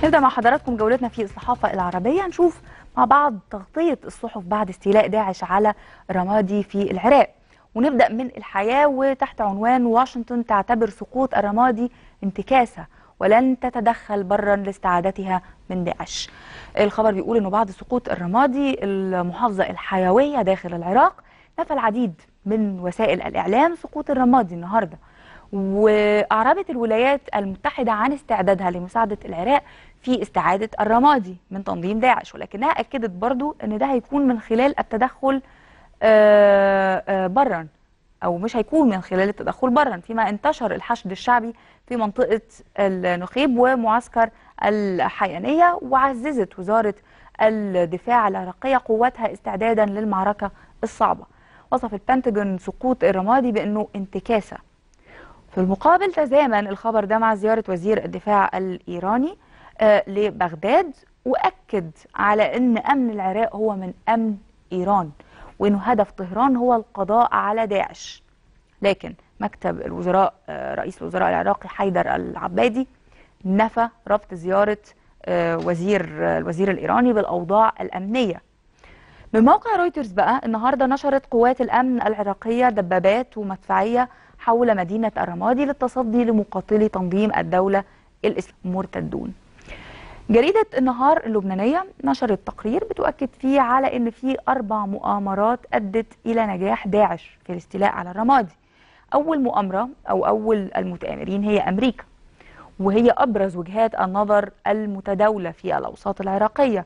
نبدأ مع حضراتكم جولتنا في الصحافة العربية نشوف مع بعض تغطية الصحف بعد استيلاء داعش على رمادي في العراق ونبدأ من الحياة وتحت عنوان واشنطن تعتبر سقوط الرمادي انتكاسة ولن تتدخل برا لاستعادتها من داعش الخبر بيقول انه بعد سقوط الرمادي المحافظة الحيوية داخل العراق نفى العديد من وسائل الإعلام سقوط الرمادي النهارده وأعربت الولايات المتحدة عن استعدادها لمساعدة العراق في استعادة الرمادي من تنظيم داعش ولكنها أكدت برضو أن ده هيكون من خلال التدخل برا أو مش هيكون من خلال التدخل برا فيما انتشر الحشد الشعبي في منطقة النخيب ومعسكر الحيانية وعززت وزارة الدفاع العراقية قوتها استعدادا للمعركة الصعبة وصف البنتاجون سقوط الرمادي بأنه انتكاسة في المقابل تزامن الخبر ده مع زيارة وزير الدفاع الإيراني آه لبغداد وأكد على أن أمن العراق هو من أمن إيران وأنه هدف طهران هو القضاء على داعش لكن مكتب الوزراء آه رئيس الوزراء العراقي حيدر العبادي نفى ربط زيارة آه وزير الوزير الإيراني بالأوضاع الأمنية من موقع رويترز بقى النهارده نشرت قوات الأمن العراقية دبابات ومدفعية حول مدينة الرمادي للتصدي لمقاتلي تنظيم الدولة المرتدون جريدة النهار اللبنانية نشرت تقرير بتؤكد فيه على أن في أربع مؤامرات أدت إلى نجاح داعش في الاستيلاء على الرمادي أول مؤامرة أو أول المتآمرين هي أمريكا وهي أبرز وجهات النظر المتداولة في الأوساط العراقية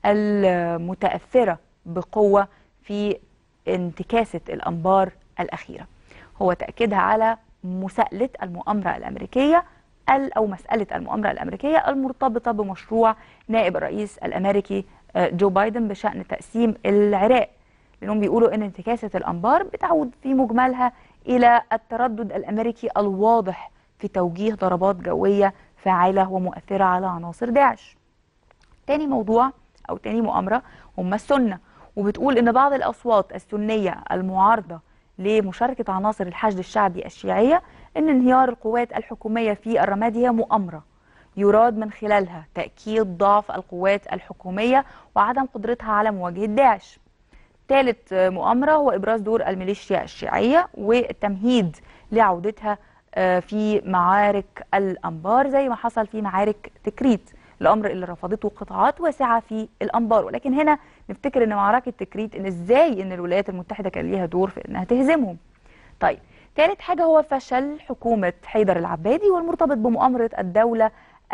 المتأثرة بقوة في انتكاسة الأنبار الأخيرة هو تأكيدها على مساءلة المؤامرة الأمريكية أو مسألة المؤامرة الأمريكية المرتبطة بمشروع نائب الرئيس الأمريكي جو بايدن بشأن تقسيم العراق لأنهم بيقولوا أن انتكاسة الأنبار بتعود في مجملها إلى التردد الأمريكي الواضح في توجيه ضربات جوية فاعلة ومؤثرة على عناصر داعش تاني موضوع أو تاني مؤامرة هم السنة وبتقول أن بعض الأصوات السنية المعارضة لمشاركة عناصر الحشد الشعبي الشيعية أن انهيار القوات الحكومية في الرمادي هي مؤامرة يراد من خلالها تأكيد ضعف القوات الحكومية وعدم قدرتها على مواجهة داعش ثالث مؤامرة هو إبراز دور الميليشيا الشيعية والتمهيد لعودتها في معارك الأنبار زي ما حصل في معارك تكريت الأمر اللي رفضته قطاعات واسعة في الأنبار ولكن هنا نفتكر أن معركة تكريت أن إزاي أن الولايات المتحدة كان ليها دور في أنها تهزمهم طيب ثالث حاجة هو فشل حكومة حيدر العبادي والمرتبط بمؤامرة الدولة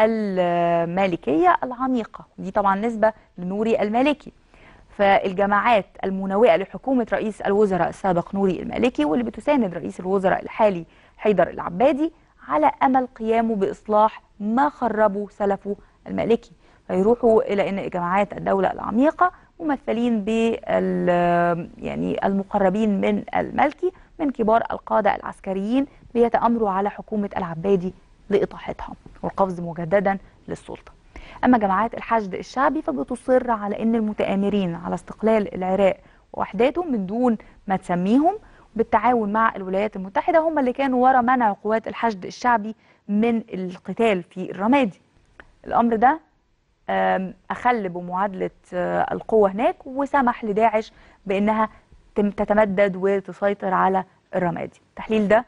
المالكية العميقة دي طبعا نسبة لنوري المالكي فالجماعات المناوئة لحكومة رئيس الوزراء السابق نوري المالكي واللي بتساند رئيس الوزراء الحالي حيدر العبادي على أمل قيامه بإصلاح ما خربه سلفه المالكي فيروحوا إلى أن جماعات الدولة العميقة ممثلين بال يعني المقربين من الملكي من كبار القادة العسكريين بيتأمروا على حكومة العبادي لإطاحتها والقفز مجددا للسلطة أما جماعات الحشد الشعبي فبتصر على أن المتآمرين على استقلال العراق ووحداته من دون ما تسميهم بالتعاون مع الولايات المتحدة هم اللي كانوا وراء منع قوات الحشد الشعبي من القتال في الرمادي الأمر ده أخل بمعادلة القوة هناك وسمح لداعش بأنها تتمدد وتسيطر على الرمادي التحليل ده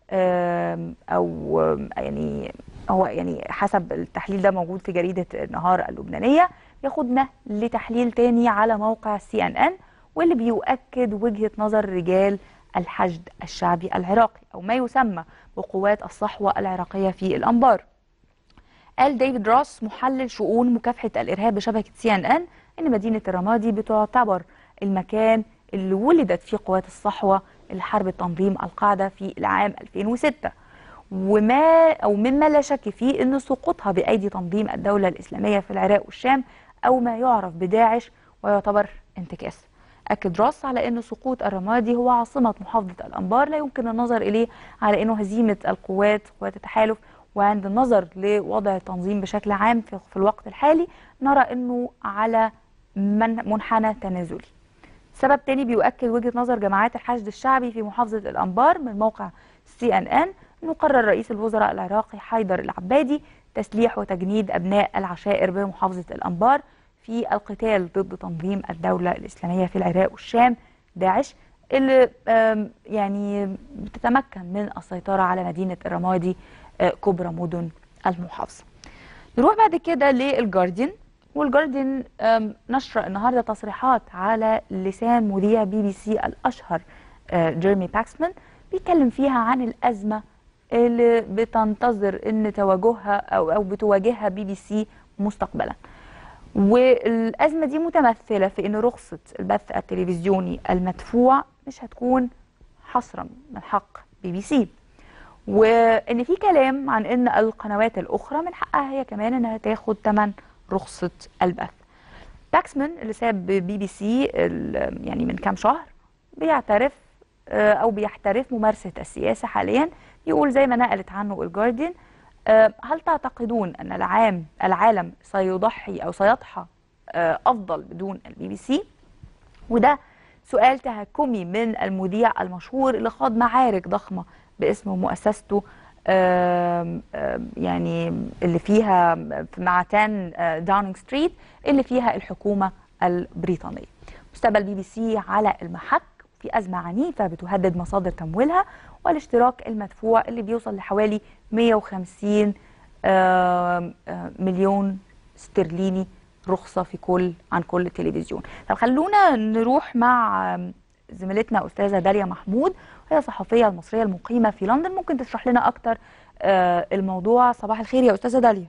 أو يعني هو يعني حسب التحليل ده موجود في جريدة النهار اللبنانية ياخدنا لتحليل تاني على موقع سي ان ان واللي بيؤكد وجهة نظر رجال الحشد الشعبي العراقي أو ما يسمى بقوات الصحوة العراقية في الأنبار قال ديفيد راس محلل شؤون مكافحة الإرهاب بشبكة سي ان ان إن مدينة الرمادي بتعتبر المكان اللي ولدت فيه قوات الصحوة لحرب تنظيم القاعدة في العام 2006 وما أو مما لا شك فيه أن سقوطها بأيدي تنظيم الدولة الإسلامية في العراق والشام أو ما يعرف بداعش ويعتبر انتكاس أكد راس على أن سقوط الرمادي هو عاصمة محافظة الأنبار لا يمكن النظر إليه على أنه هزيمة القوات قوات التحالف وعند النظر لوضع التنظيم بشكل عام في, في الوقت الحالي نرى أنه على من منحنى تنازلي سبب تاني بيؤكد وجهة نظر جماعات الحشد الشعبي في محافظة الأنبار من موقع سي ان ان أنه قرر رئيس الوزراء العراقي حيدر العبادي تسليح وتجنيد أبناء العشائر بمحافظة الأنبار في القتال ضد تنظيم الدولة الإسلامية في العراق والشام داعش اللي يعني بتتمكن من السيطرة على مدينة الرمادي كبرى مدن المحافظة نروح بعد كده للجارديان والجارديان نشر النهارده تصريحات على لسان مذيع بي بي سي الاشهر جيرمي باكسمان بيتكلم فيها عن الازمه اللي بتنتظر ان تواجهها او او بتواجهها بي بي سي مستقبلا. والازمه دي متمثله في ان رخصه البث التلفزيوني المدفوع مش هتكون حصرا من حق بي بي سي. وان في كلام عن ان القنوات الاخرى من حقها هي كمان انها تاخد ثمن رخصه البث. باكسمان اللي ساب بي بي سي يعني من كام شهر بيعترف او بيحترف ممارسه السياسه حاليا يقول زي ما نقلت عنه الجارديان هل تعتقدون ان العام العالم سيضحي او سيضحى افضل بدون البي بي سي وده سؤال تهكمي من المذيع المشهور اللي خاض معارك ضخمه باسم مؤسسته يعني اللي فيها مع 10 داونينج ستريت اللي فيها الحكومه البريطانيه مستقبل بي بي سي على المحك في أزمة عنيفة بتهدد مصادر تمويلها والاشتراك المدفوع اللي بيوصل لحوالي 150 مليون استرليني رخصة في كل عن كل تلفزيون طب خلونا نروح مع زميلتنا أستاذة داليا محمود وهي صحفية المصرية المقيمة في لندن ممكن تشرح لنا أكتر الموضوع صباح الخير يا أستاذة داليا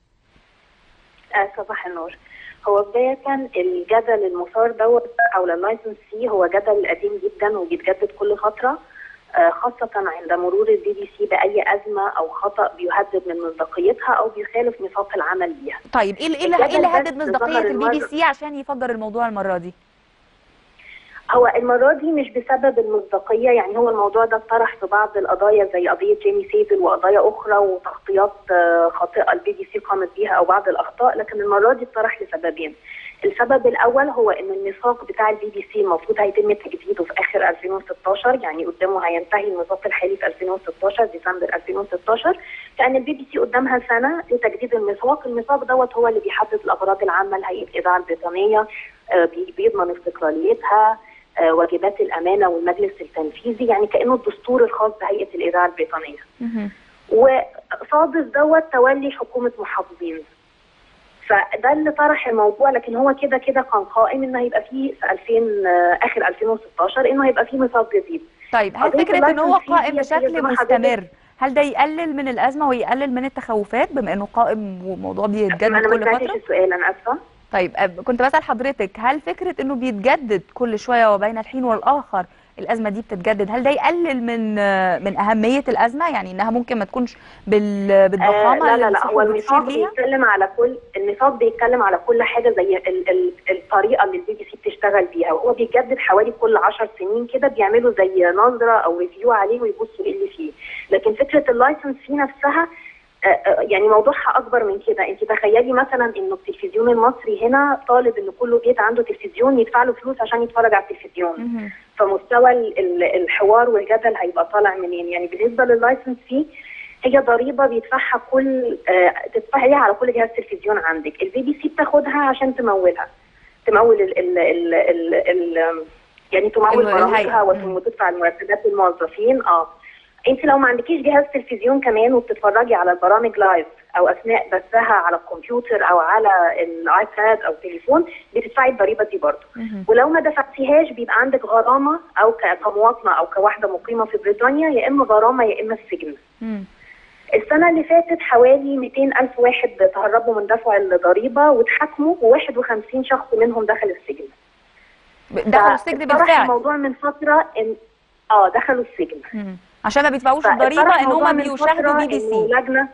صباح النور هو بداية الجدل المثار دوت حول اللايسنس فيه هو جدل قديم جدا وبيتجدد كل فترة خاصة عند مرور البي بي سي بأي أزمة أو خطأ بيهدد من مصداقيتها أو بيخالف نطاق العمل بيها. طيب إيه اللي إيه اللي هدد مصداقية البي بي سي عشان يفجر الموضوع المرة دي؟ هو المرة دي مش بسبب المصداقية يعني هو الموضوع ده اتطرح في بعض القضايا زي قضية جيمي سيفل وقضايا أخرى وتغطيات خاطئة البي بي سي قامت بيها أو بعض الأخطاء لكن المرة دي اتطرح لسببين. السبب الأول هو إن الميثاق بتاع البي بي سي المفروض هيتم تجديده في آخر 2016 يعني قدامه هينتهي الميثاق الحالي في 2016 ديسمبر 2016 كان البي بي سي قدامها سنة لتجديد الميثاق، الميثاق دوت هو اللي بيحدد الأغراض العامة لهيئة الإذاعة البريطانية بيضمن استقلاليتها آه واجبات الامانه والمجلس التنفيذي يعني كانه الدستور الخاص بهيئه الاذاعه البريطانيه. وصادف دوت تولي حكومه محافظين. فده اللي طرح الموضوع لكن هو كده كده كان قائم انه هيبقى فيه في 2000 آه اخر 2016 انه هيبقى فيه ميثاق جديد. طيب هل فكره ان هو قائم بشكل مستمر هل ده يقلل من الازمه ويقلل من التخوفات بما انه قائم وموضوع بيتجدد كل فتره؟ انا ما السؤال انا اسفه. طيب كنت بسأل حضرتك هل فكرة انه بيتجدد كل شوية وبين الحين والآخر الأزمة دي بتتجدد هل ده يقلل من من أهمية الأزمة يعني إنها ممكن ما تكونش بالضخامة آه لا لا لا هو الميثاق بيتكلم على كل الميثاق بيتكلم على كل حاجة زي ال ال الطريقة اللي البي بي سي بتشتغل بيها وهو بيتجدد حوالي كل 10 سنين كده بيعملوا زي نظرة أو ريفيو عليه ويبصوا إيه اللي فيه لكن فكرة اللايسنس فيه نفسها يعني موضوعها اكبر من كده انت تخيلي مثلا انه التلفزيون المصري هنا طالب ان كل بيت عنده تلفزيون يدفع له فلوس عشان يتفرج على التلفزيون فمستوى الحوار والجدل هيبقى طالع منين يعني بالنسبه لللايسنس فيه هي ضريبه بيدفعها كل آه تدفعيها على كل جهاز تلفزيون عندك البي بي سي بتاخدها عشان تمولها تمول ال ال ال ال, ال يعني تمول برامجها وتدفع المرتبات للموظفين اه انت لو ما عندكيش جهاز تلفزيون كمان وبتتفرجي على البرامج لايف او اثناء بثها على الكمبيوتر او على الايباد او التليفون بتدفعي الضريبه دي برضه ولو ما دفعتيهاش بيبقى عندك غرامه او كمواطنه او كواحده مقيمه في بريطانيا يا اما غرامه يا اما السجن السنه اللي فاتت حوالي 200 الف واحد تهربوا من دفع الضريبه واتحاكموا و51 شخص منهم دخل السجن دخلوا السجن بالفعل الموضوع من فتره ان اه دخلوا السجن مم. عشان ما بيدفعوش الضريبه ان هم بيشاهدوا بي بي سي لجنه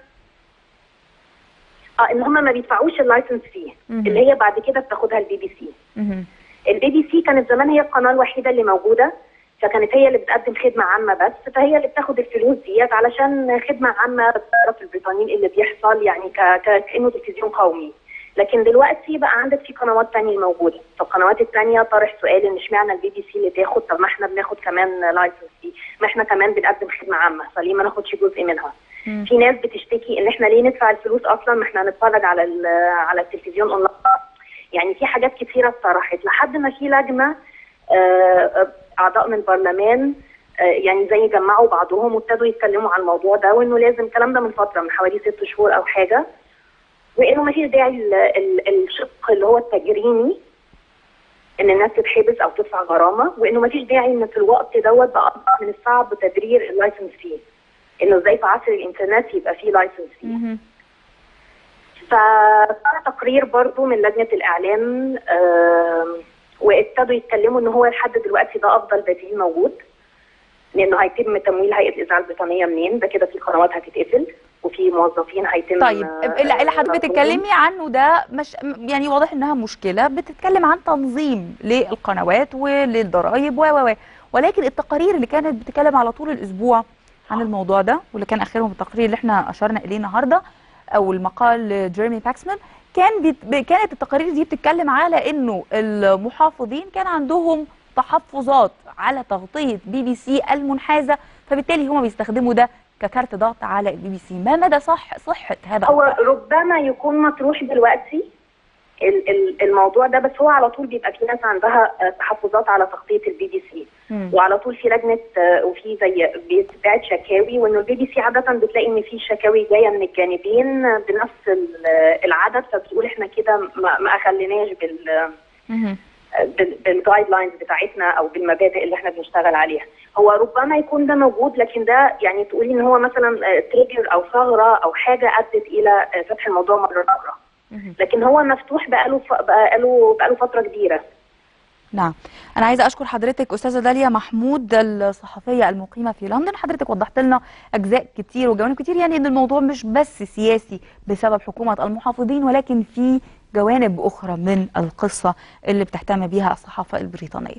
اه ان هم ما بيدفعوش اللايسنس فيه اللي هي بعد كده بتاخدها البي بي سي البي بي سي كانت زمان هي القناه الوحيده اللي موجوده فكانت هي اللي بتقدم خدمه عامه بس فهي اللي بتاخد الفلوس ديت علشان خدمه عامه بتعرف البريطانيين اللي بيحصل يعني ك... كانه تلفزيون قومي لكن دلوقتي بقى عندك في قنوات تانية موجودة فالقنوات التانية طرح سؤال ان اشمعنى البي بي سي اللي تاخد طب ما احنا بناخد كمان لايسنس دي ما احنا كمان بنقدم خدمة عامة فليه ما ناخدش جزء منها مم. في ناس بتشتكي ان احنا ليه ندفع الفلوس اصلا ما احنا هنتفرج على ال- على التلفزيون اونلاين يعني في حاجات كتيره اتطرحت لحد ما في لجنه آه، آه، اعضاء من البرلمان آه، يعني زي جمعوا بعضهم وابتدوا يتكلموا عن الموضوع ده وانه لازم الكلام ده من فتره من حوالي ست شهور او حاجه وانه ما فيش داعي ال- ال- الشق اللي هو التجريمي ان الناس تتحبس او تدفع غرامه وانه ما فيش داعي ان في الوقت دوت بقى أصبح من الصعب تدرير اللايسنس فيه انه ازاي في عصر الانترنت يبقى فيه لايسنس فيه مهم. فصار تقرير برضو من لجنة الإعلام آم، وابتدوا يتكلموا إن هو لحد دلوقتي ده أفضل بديل موجود لأنه هيتم تمويل هيئة الإذاعة البريطانية منين ده كده في قنوات هتتقفل وفي موظفين هيتم طيب آه، اللي اللي حضرتك مطلوبهم. بتتكلمي عنه ده مش يعني واضح انها مشكله بتتكلم عن تنظيم للقنوات وللضرائب و و و ولكن التقارير اللي كانت بتتكلم على طول الاسبوع عن الموضوع ده واللي كان اخرهم التقرير اللي احنا اشرنا اليه النهارده او المقال جيرمي باكسمان كان بيت... كانت التقارير دي بتتكلم على انه المحافظين كان عندهم تحفظات على تغطيه بي بي سي المنحازه فبالتالي هم بيستخدموا ده ككارت ضغط على البي بي سي ما مدى صح صحه هذا هو ربما يكون مطروح دلوقتي ال- ال- الموضوع ده بس هو على طول بيبقى في ناس عندها آه، تحفظات على تغطيه البي بي سي مم. وعلى طول في لجنه آه، وفي زي بيتبعت شكاوي وانه البي بي سي عاده بتلاقي ان في شكاوي جايه من الجانبين آه، بنفس ال- آه، العدد فبتقول احنا كده ما ما اخليناش بال مهم. بالجايد لاينز بتاعتنا او بالمبادئ اللي احنا بنشتغل عليها هو ربما يكون ده موجود لكن ده يعني تقولي ان هو مثلا تريجر او ثغره او حاجه ادت الى آه، فتح الموضوع مره اخرى مهم. لكن هو مفتوح بقاله ف... بقاله بقاله فتره كبيره نعم أنا عايزة أشكر حضرتك أستاذة داليا محمود الصحفية المقيمة في لندن حضرتك وضحت لنا أجزاء كتير وجوانب كتير يعني إن الموضوع مش بس سياسي بسبب حكومة المحافظين ولكن في جوانب أخرى من القصة اللي بتهتم بيها الصحافة البريطانية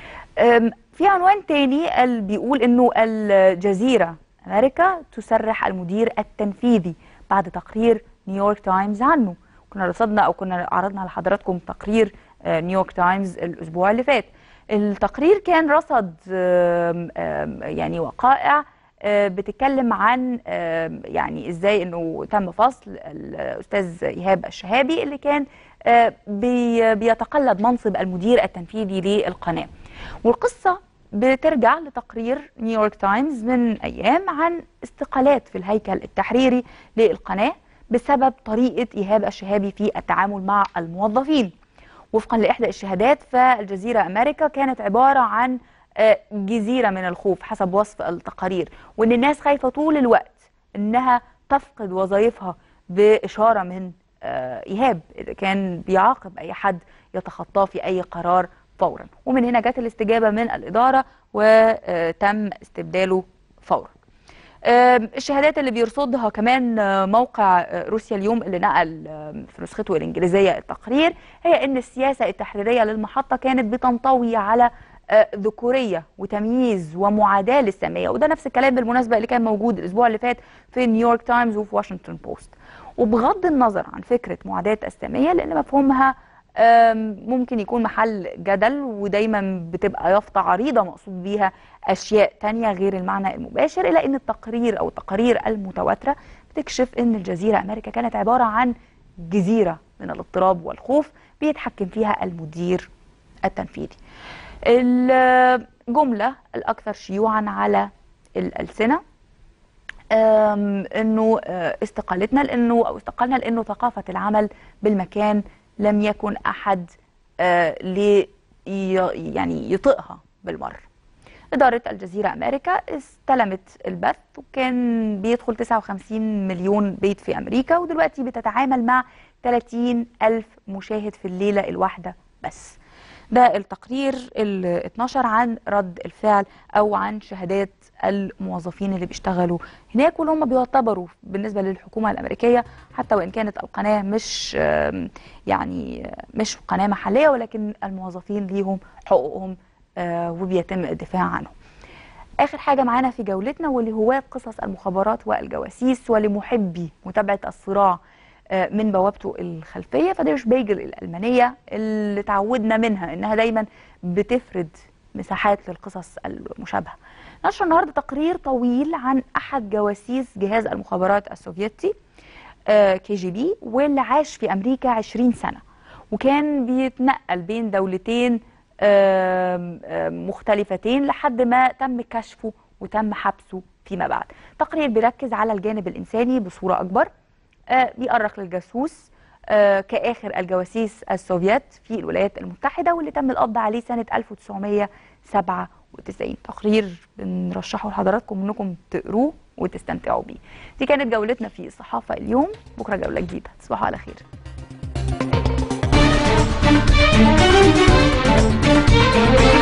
أم، في عنوان تاني اللي بيقول إنه الجزيرة أمريكا تسرح المدير التنفيذي بعد تقرير نيويورك تايمز عنه كنا رصدنا أو كنا عرضنا على حضراتكم تقرير آه، نيويورك تايمز الأسبوع اللي فات التقرير كان رصد آم، آم، يعني وقائع آه، بتتكلم عن آم، يعني ازاي انه تم فصل الاستاذ ايهاب الشهابي اللي كان آه، بي- بيتقلد منصب المدير التنفيذي للقناه والقصه بترجع لتقرير نيويورك تايمز من ايام عن استقالات في الهيكل التحريري للقناه بسبب طريقه ايهاب الشهابي في التعامل مع الموظفين وفقا لإحدى الشهادات فالجزيرة أمريكا كانت عبارة عن آه، جزيرة من الخوف حسب وصف التقارير وإن الناس خايفة طول الوقت إنها تفقد وظائفها بإشارة من آه، إيهاب إذا كان بيعاقب أي حد يتخطاه في أي قرار فورا ومن هنا جت الاستجابة من الإدارة وتم استبداله فورا آم، الشهادات اللي بيرصدها كمان آه، موقع آه، روسيا اليوم اللي نقل آم، في نسخته الإنجليزية التقرير هي أن السياسة التحريرية للمحطة كانت بتنطوي على آه، ذكورية وتمييز ومعاداة للسامية وده نفس الكلام بالمناسبة اللي كان موجود الأسبوع اللي فات في نيويورك تايمز وفي واشنطن بوست وبغض النظر عن فكرة معاداة السامية لأن مفهومها آم، ممكن يكون محل جدل ودايما بتبقى يافطة عريضة مقصود بيها أشياء تانية غير المعنى المباشر إلا أن التقرير أو التقارير المتواترة بتكشف أن الجزيرة أمريكا كانت عبارة عن جزيرة من الاضطراب والخوف بيتحكم فيها المدير التنفيذي الجملة الأكثر شيوعا على الألسنة أم، انه آه، استقالتنا لانه او استقالنا لانه ثقافه العمل بالمكان لم يكن احد آه، لي ي- يعني يطئها بالمره. إدارة الجزيرة أمريكا استلمت البث وكان بيدخل 59 مليون بيت في أمريكا ودلوقتي بتتعامل مع 30 ألف مشاهد في الليلة الواحدة بس ده التقرير اللي اتنشر عن رد الفعل أو عن شهادات الموظفين اللي بيشتغلوا هناك واللي هم بيعتبروا بالنسبة للحكومة الأمريكية حتى وإن كانت القناة مش آم، يعني آه، مش قناة محلية ولكن الموظفين ليهم حقوقهم آه، وبيتم الدفاع عنهم آخر حاجة معانا في جولتنا ولهواة قصص المخابرات والجواسيس ولمحبي متابعة الصراع آه، من بوابته الخلفية فديرش بيجل الألمانية اللي تعودنا منها إنها دايما بتفرد مساحات للقصص المشابهة نشر النهارده تقرير طويل عن احد جواسيس جهاز المخابرات السوفيتي كي جي بي واللي عاش في امريكا 20 سنه وكان بيتنقل بين دولتين آم، آم، مختلفتين لحد ما تم كشفه وتم حبسه فيما بعد تقرير بيركز على الجانب الإنساني بصورة أكبر آه، بيأرخ للجاسوس آه، كآخر الجواسيس السوفيت في الولايات المتحدة واللي تم القبض عليه سنة 1997 تقرير بنرشحه لحضراتكم انكم تقروه وتستمتعوا بيه دي كانت جولتنا في الصحافة اليوم بكرة جولة جديدة تصبحوا على خير